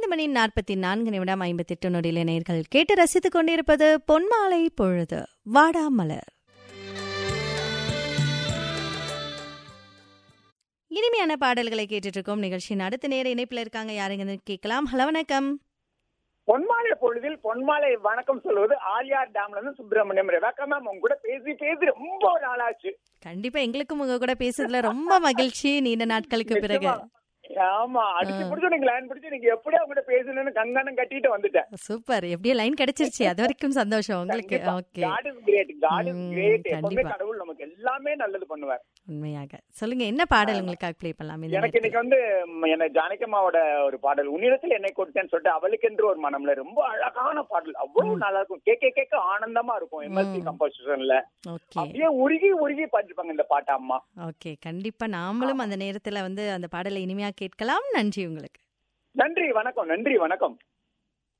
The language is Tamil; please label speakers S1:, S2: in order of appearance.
S1: ஐந்து மணி நாற்பத்தி நான்கு நிமிடம் ஐம்பத்தெட்டு நொடியில நேர்கள் கேட்டு ரசித்துக் கொண்டிருப்பது பொன்மாலை பொழுது வாடாமலர் இனிமையான பாடல்களை கேட்டுட்டு இருக்கோம் நிகழ்ச்சியின் அடுத்த நேர இணைப்பில் இருக்காங்க யாருங்க கேட்கலாம் ஹலோ வணக்கம்
S2: பொன்மாலை பொழுதில் பொன்மாலை வணக்கம் சொல்வது ஆலியார் டேம்ல இருந்து சுப்பிரமணியம் ரெவாக்கா மேம் உங்க கூட பேசி பேசி ரொம்ப நாளாச்சு
S1: கண்டிப்பா எங்களுக்கும் உங்க கூட பேசுறதுல ரொம்ப மகிழ்ச்சி நீண்ட நாட்களுக்கு பிறகு
S2: நிச்சயமா. ஆமா அடிச்சு பிடிச்சு நீங்க லைன் பிடிச்சு நீங்க எப்படி அவங்க பேசணும்னு கங்கணம் கட்டிட்டு வந்துட்டேன்
S1: சூப்பர் எப்படியோ லைன் கிடைச்சிருச்சு அது வரைக்கும் சந்தோஷம் உங்களுக்கு okay
S2: god is great god is
S1: hmm,
S2: great எப்பவுமே
S1: கண்டிப்பா.
S2: கடவுள் நமக்கு எல்லாமே நல்லது பண்ணுவார்
S1: உண்மையாக சொல்லுங்க என்ன பாடல் உங்களுக்காக ப்ளே பண்ணலாம் இந்த
S2: எனக்கு
S1: நேரத்துல?
S2: இன்னைக்கு வந்து ம், என்ன ஜானகம்மாவோட ஒரு பாடல் உன்னிடத்தில் என்னை கொடுத்தேன்னு சொல்லிட்டு அவளுக்கென்று ஒரு மனம்ல ரொம்ப அழகான பாடல் அவ்வளவு நல்லா இருக்கும் கேட்க கேட்க ஆனந்தமா இருக்கும் எம்எஸ்சி
S1: ம்.
S2: கம்போசிஷன்ல
S1: ஓகே
S2: அப்படியே உருகி உருகி பாடிருப்பாங்க இந்த பாட்டு அம்மா
S1: ஓகே கண்டிப்பா நாமளும் அந்த நேரத்துல வந்து அந்த பாடலை இனிமையா கேட்கலாம் நன்றி உங்களுக்கு
S2: நன்றி வணக்கம் நன்றி வணக்கம்